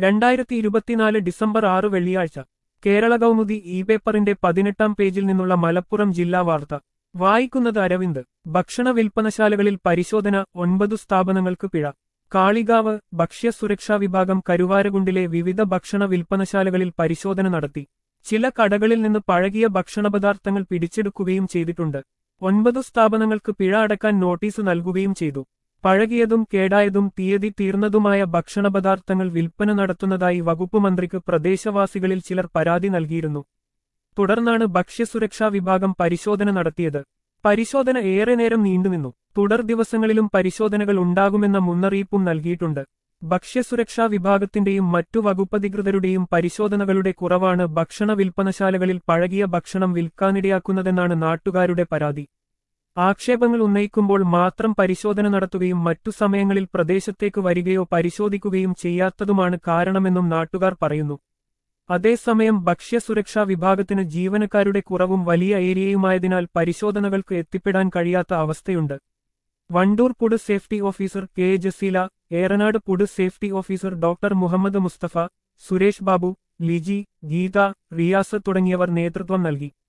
രണ്ടായിരത്തി ഇരുപത്തിനാല് ഡിസംബർ ആറ് വെള്ളിയാഴ്ച കേരള കൗമുദി ഇ പേപ്പറിന്റെ പതിനെട്ടാം പേജിൽ നിന്നുള്ള മലപ്പുറം ജില്ലാ വാർത്ത വായിക്കുന്നത് അരവിന്ദ് ഭക്ഷണ വിൽപ്പനശാലകളിൽ പരിശോധന ഒൻപതു സ്ഥാപനങ്ങൾക്ക് പിഴ കാളികാവ് ഭക്ഷ്യസുരക്ഷാ വിഭാഗം കരുവാരകുണ്ടിലെ വിവിധ ഭക്ഷണ വിൽപ്പനശാലകളിൽ പരിശോധന നടത്തി ചില കടകളിൽ നിന്ന് പഴകിയ ഭക്ഷണപദാർത്ഥങ്ങൾ പിടിച്ചെടുക്കുകയും ചെയ്തിട്ടുണ്ട് ഒൻപതു സ്ഥാപനങ്ങൾക്ക് പിഴ അടക്കാൻ നോട്ടീസ് നൽകുകയും ചെയ്തു പഴകിയതും കേടായതും തീയതി തീർന്നതുമായ ഭക്ഷണപദാർത്ഥങ്ങൾ വിൽപ്പന നടത്തുന്നതായി വകുപ്പ് മന്ത്രിക്ക് പ്രദേശവാസികളിൽ ചിലർ പരാതി നൽകിയിരുന്നു തുടർന്നാണ് ഭക്ഷ്യസുരക്ഷാ വിഭാഗം പരിശോധന നടത്തിയത് പരിശോധന ഏറെ നേരം നീണ്ടുനിന്നു തുടർ ദിവസങ്ങളിലും പരിശോധനകൾ ഉണ്ടാകുമെന്ന മുന്നറിയിപ്പും നൽകിയിട്ടുണ്ട് ഭക്ഷ്യസുരക്ഷാ വിഭാഗത്തിന്റെയും മറ്റു വകുപ്പധികൃതരുടെയും പരിശോധനകളുടെ കുറവാണ് ഭക്ഷണ വിൽപ്പനശാലകളിൽ പഴകിയ ഭക്ഷണം വിൽക്കാനിടയാക്കുന്നതെന്നാണ് നാട്ടുകാരുടെ പരാതി ആക്ഷേപങ്ങൾ ഉന്നയിക്കുമ്പോൾ മാത്രം പരിശോധന നടത്തുകയും മറ്റു സമയങ്ങളിൽ പ്രദേശത്തേക്ക് വരികയോ പരിശോധിക്കുകയും ചെയ്യാത്തതുമാണ് കാരണമെന്നും നാട്ടുകാർ പറയുന്നു അതേസമയം ഭക്ഷ്യസുരക്ഷാ വിഭാഗത്തിന് ജീവനക്കാരുടെ കുറവും വലിയ ഏരിയയുമായതിനാൽ പരിശോധനകൾക്ക് എത്തിപ്പെടാൻ കഴിയാത്ത അവസ്ഥയുണ്ട് Wandoor food safety officer K Jaseela Eranad food safety officer doctor Muhammad Mustafa Suresh Babu Liji Geetha Riyas തുടങ്ങിയവർ നേതൃത്വം നൽകി